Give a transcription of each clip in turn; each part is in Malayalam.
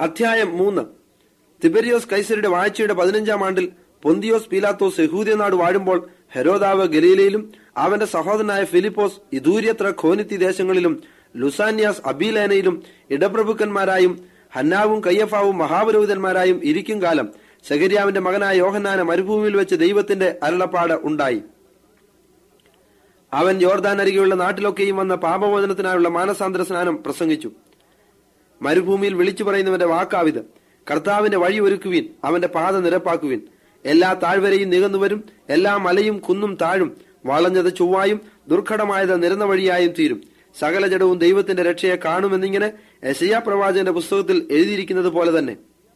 അധ്യായം മൂന്ന് തിബരിയോസ് കൈസരുടെ വാഴ്ചയുടെ പതിനഞ്ചാം ആണ്ടിൽ പൊന്തിയോസ് പീലാത്തോസ് യഹൂദ്യനാട് വാഴുമ്പോൾ ഹെരോദാവ് ഗലീലയിലും അവന്റെ സഹോദരനായ ഫിലിപ്പോസ് ഇദൂര്യത്ര ഖോനിത്തി ദേശങ്ങളിലും ലുസാന്യാസ് അബീലേനയിലും ഇടപ്രഭുക്കന്മാരായും ഹന്നാവും കയ്യഫാവും മഹാപുരോഹിതന്മാരായും ഇരിക്കും കാലം ശകരിയാവിന്റെ മകനായ യോഹന്നാന മരുഭൂമിയിൽ വെച്ച് ദൈവത്തിന്റെ അരുളപ്പാട് ഉണ്ടായി അവൻ യോർദാൻ അരികെയുള്ള നാട്ടിലൊക്കെയും വന്ന പാപമോചനത്തിനായുള്ള മാനസാന്തര സ്നാനം പ്രസംഗിച്ചു മരുഭൂമിയിൽ വിളിച്ചു പറയുന്നവന്റെ വാക്കാവിത് കർത്താവിന്റെ വഴി ഒരുക്കുവിൻ അവന്റെ പാത നിരപ്പാക്കുവിൻ എല്ലാ താഴ്വരയും നികന്നുവരും എല്ലാ മലയും കുന്നും താഴും വളഞ്ഞത് ചൊവ്വായും ദുർഘടമായത് നിരന്ന വഴിയായും തീരും സകല ജഡവും ദൈവത്തിന്റെ രക്ഷയെ കാണുമെന്നിങ്ങനെ യശയാ പ്രവാചകന്റെ പുസ്തകത്തിൽ എഴുതിയിരിക്കുന്നത് പോലെ തന്നെ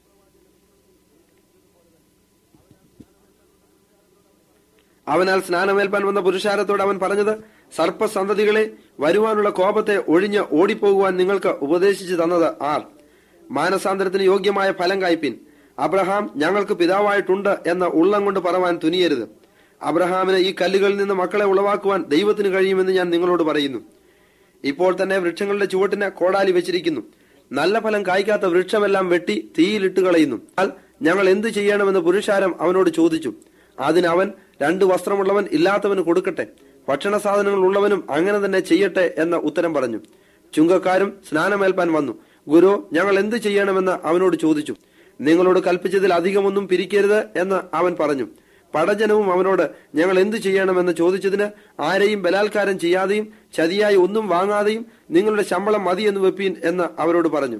അവനാൽ സ്നാനമേൽപ്പാൻ വന്ന പുരുഷാരത്തോട് അവൻ പറഞ്ഞത് സർപ്പസന്തതികളെ വരുവാനുള്ള കോപത്തെ ഒഴിഞ്ഞ് ഓടിപ്പോകുവാൻ നിങ്ങൾക്ക് ഉപദേശിച്ചു തന്നത് ആർ മാനസാന്തരത്തിന് യോഗ്യമായ ഫലം കായ്പിൻ അബ്രഹാം ഞങ്ങൾക്ക് പിതാവായിട്ടുണ്ട് എന്ന് ഉള്ളം കൊണ്ട് പറവാൻ തുനിയരുത് അബ്രഹാമിന് ഈ കല്ലുകളിൽ നിന്ന് മക്കളെ ഉളവാക്കുവാൻ ദൈവത്തിന് കഴിയുമെന്ന് ഞാൻ നിങ്ങളോട് പറയുന്നു ഇപ്പോൾ തന്നെ വൃക്ഷങ്ങളുടെ ചുവട്ടിന് കോടാലി വെച്ചിരിക്കുന്നു നല്ല ഫലം കായ്ക്കാത്ത വൃക്ഷമെല്ലാം വെട്ടി തീയിലിട്ട് കളയുന്നു എന്നാൽ ഞങ്ങൾ എന്തു ചെയ്യണമെന്ന് പുരുഷാരം അവനോട് ചോദിച്ചു അതിനവൻ രണ്ട് വസ്ത്രമുള്ളവൻ ഇല്ലാത്തവന് കൊടുക്കട്ടെ ഭക്ഷണ സാധനങ്ങൾ ഉള്ളവനും അങ്ങനെ തന്നെ ചെയ്യട്ടെ എന്ന ഉത്തരം പറഞ്ഞു ചുങ്കക്കാരും സ്നാനമേൽപ്പാൻ വന്നു ഗുരു ഞങ്ങൾ എന്ത് ചെയ്യണമെന്ന് അവനോട് ചോദിച്ചു നിങ്ങളോട് കൽപ്പിച്ചതിൽ അധികമൊന്നും പിരിക്കരുത് എന്ന് അവൻ പറഞ്ഞു പടജനവും അവനോട് ഞങ്ങൾ എന്തു ചെയ്യണമെന്ന് ചോദിച്ചതിന് ആരെയും ബലാത്കാരം ചെയ്യാതെയും ചതിയായി ഒന്നും വാങ്ങാതെയും നിങ്ങളുടെ ശമ്പളം മതി എന്ന് വെപ്പീൻ എന്ന് അവരോട് പറഞ്ഞു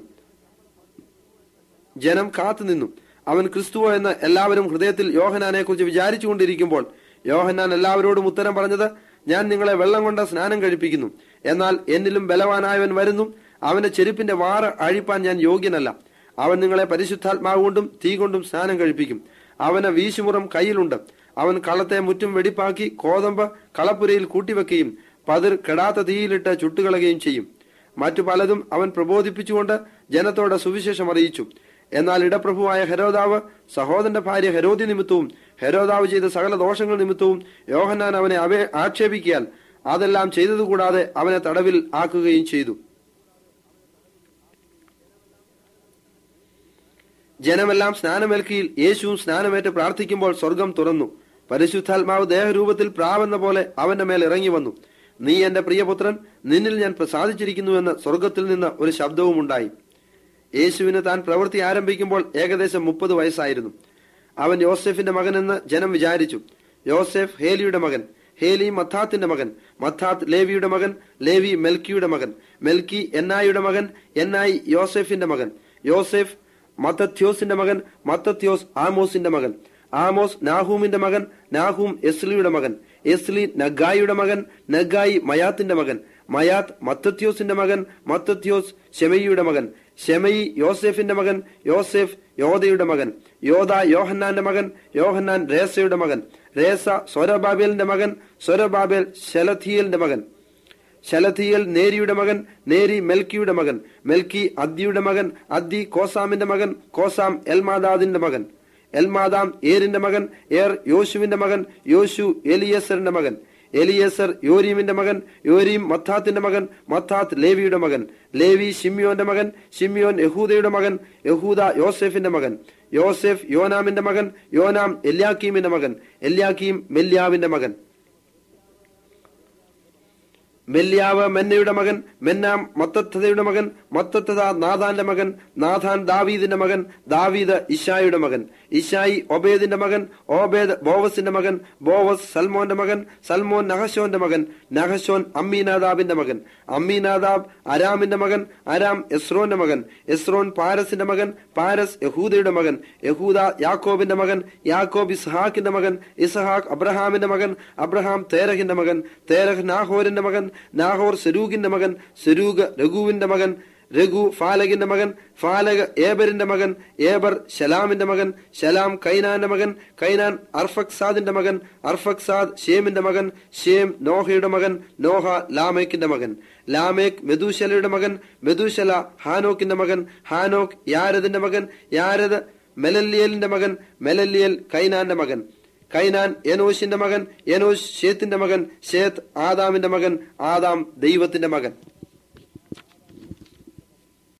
ജനം കാത്തുനിന്നു അവൻ ക്രിസ്തുവോ എന്ന് എല്ലാവരും ഹൃദയത്തിൽ യോഹനാനെ കുറിച്ച് വിചാരിച്ചുകൊണ്ടിരിക്കുമ്പോൾ യോഹന്നാൻ എല്ലാവരോടും ഉത്തരം പറഞ്ഞത് ഞാൻ നിങ്ങളെ വെള്ളം കൊണ്ട് സ്നാനം കഴിപ്പിക്കുന്നു എന്നാൽ എന്നിലും ബലവാനായവൻ വരുന്നു അവന്റെ ചെരുപ്പിന്റെ വാറ് അഴിപ്പാൻ ഞാൻ യോഗ്യനല്ല അവൻ നിങ്ങളെ പരിശുദ്ധാത്മാവ് കൊണ്ടും തീ കൊണ്ടും സ്നാനം കഴിപ്പിക്കും അവന് വീശുമുറം കയ്യിലുണ്ട് അവൻ കളത്തെ മുറ്റും വെടിപ്പാക്കി കോതമ്പ് കളപ്പുരയിൽ കൂട്ടിവെക്കുകയും പതിർ കെടാത്ത തീയിലിട്ട് ചുട്ടുകളയുകയും ചെയ്യും മറ്റു പലതും അവൻ പ്രബോധിപ്പിച്ചുകൊണ്ട് ജനത്തോട് സുവിശേഷം അറിയിച്ചു എന്നാൽ ഇടപ്രഭുവായ ഹെരോദാവ് സഹോദരന്റെ ഭാര്യ ഹെരോദി നിമിത്തവും ഹെരോദാവ് ചെയ്ത സകല ദോഷങ്ങൾ നിമിത്തവും യോഹന്നാൻ അവനെ അവയെ ആക്ഷേപിക്കിയാൽ അതെല്ലാം ചെയ്തതുകൂടാതെ അവനെ തടവിൽ ആക്കുകയും ചെയ്തു ജനമെല്ലാം സ്നാനമേൽക്കിയിൽ യേശുവും സ്നാനമേറ്റ് പ്രാർത്ഥിക്കുമ്പോൾ സ്വർഗം തുറന്നു പരിശുദ്ധാത്മാവ് ദേഹരൂപത്തിൽ പ്രാവെന്ന പോലെ അവന്റെ മേൽ ഇറങ്ങി വന്നു നീ എന്റെ പ്രിയപുത്രൻ നിന്നിൽ ഞാൻ പ്രസാദിച്ചിരിക്കുന്നുവെന്ന് സ്വർഗത്തിൽ നിന്ന് ഒരു ശബ്ദവും ഉണ്ടായി യേശുവിന് താൻ പ്രവൃത്തി ആരംഭിക്കുമ്പോൾ ഏകദേശം മുപ്പത് വയസ്സായിരുന്നു അവൻ യോസെഫിന്റെ മകനെന്ന് ജനം വിചാരിച്ചു യോസെഫ് ഹേലിയുടെ മകൻ ഹേലി മത്താത്തിന്റെ മകൻ മത്താത്ത് ലേവിയുടെ മകൻ ലേവി മെൽക്കിയുടെ മകൻ മെൽക്കി എന്നായിയുടെ മകൻ എന്നായി യോസെഫിന്റെ മകൻ യോസെഫ് മത്തത്യോസിന്റെ മകൻ മത്തത്യോസ് ആമോസിന്റെ മകൻ ആമോസ് നാഹൂമിന്റെ മകൻ നാഹൂം എസ്ലിയുടെ മകൻ എസ്ലി നഗായിയുടെ മകൻ നഗായി മയാത്തിന്റെ മകൻ മയാത്ത് മത്തത്യോസിന്റെ മകൻ മത്തത്യോസ് ഷെമയിയുടെ മകൻ ഷെമയി യോസെഫിന്റെ മകൻ യോസെഫ് യോദയുടെ മകൻ യോദ യോഹന്നാന്റെ മകൻ യോഹന്നാൻ രേസയുടെ മകൻ രേസ സൊരബാബേലിന്റെ മകൻ സൊരബാബേൽ ശലഥിയലിന്റെ മകൻ ശലഥിയൽ നേരിയുടെ മകൻ നേരി മെൽക്കിയുടെ മകൻ മെൽക്കി അദ്ദിയുടെ മകൻ അദ്ദി കോസാമിന്റെ മകൻ കോസാം എൽമാദാദിന്റെ മകൻ എൽമാദാം ഏരിന്റെ മകൻ ഏർ യോശുവിന്റെ മകൻ യോശു എലിയസറിന്റെ മകൻ എലിയസർ യോരീമിന്റെ മകൻ യോരീം മത്താത്തിന്റെ മകൻ മത്താത്ത് ലേവിയുടെ മകൻ ലേവി ഷിമ്യോന്റെ മകൻ ഷിമ്യോൻ യഹൂദയുടെ മകൻ യഹൂദ യോസെഫിന്റെ മകൻ യോസെഫ് യോനാമിന്റെ മകൻ യോനാം എല്യാക്കീമിന്റെ മകൻ എല്യാക്കീം മെല്യാവിന്റെ മകൻ മെല്യാവ് മെന്നയുടെ മകൻ മെന്നാം മത്തത്തയുടെ മകൻ മത്തത്തത നാഥാന്റെ മകൻ നാഥാൻ ദാവീദിന്റെ മകൻ ദാവീദ് ഇഷായുടെ മകൻ ഇഷായി ഒബേദിന്റെ മകൻ ഓബേദ് ബോവസിന്റെ മകൻ ബോവസ് സൽമോന്റെ മകൻ സൽമോൻ നഹശോന്റെ മകൻ നഹശോൻ അമ്മീനാദാബിന്റെ മകൻ അമ്മീനാദാബ് അരാമിന്റെ മകൻ അരാം എസ്രോന്റെ മകൻ എസ്രോൻ പാരസിന്റെ മകൻ പാരസ് യഹൂദയുടെ മകൻ യഹൂദ യാക്കോബിന്റെ മകൻ യാക്കോബ് ഇസ്ഹാക്കിന്റെ മകൻ ഇസ്ഹാഖ് അബ്രഹാമിന്റെ മകൻ അബ്രഹാം തേരഹിന്റെ മകൻ തേരഹ് നാഹോരിന്റെ മകൻ നാഹോർ സെരൂഗിന്റെ മകൻ സെരൂഗ് രഘുവിന്റെ മകൻ രഘു ഫാലകിന്റെ മകൻ ഫാലക് ഏബറിന്റെ മകൻ ഏബർ ശലാമിന്റെ മകൻ ശലാം കൈനാന്റെ മകൻ കൈനാൻ അർഫക്സാദിന്റെ മകൻ അർഫക്സാദ് ഷേമിന്റെ മകൻ ഷേം നോഹയുടെ മകൻ നോഹ ലാമേക്കിന്റെ മകൻ ലാമേക്ക് മെദൂശലയുടെ മകൻ മെദൂശല ഹാനോക്കിന്റെ മകൻ ഹാനോക്ക് യാരദിന്റെ മകൻ യാരദ് മെലല്ലിയലിന്റെ മകൻ മെലല്ലിയൽ കൈനാന്റെ മകൻ കൈനാൻ എനോഷിന്റെ മകൻ എനോഷ് ഷേത്തിന്റെ മകൻ ഷേത്ത് ആദാമിന്റെ മകൻ ആദാം ദൈവത്തിന്റെ മകൻ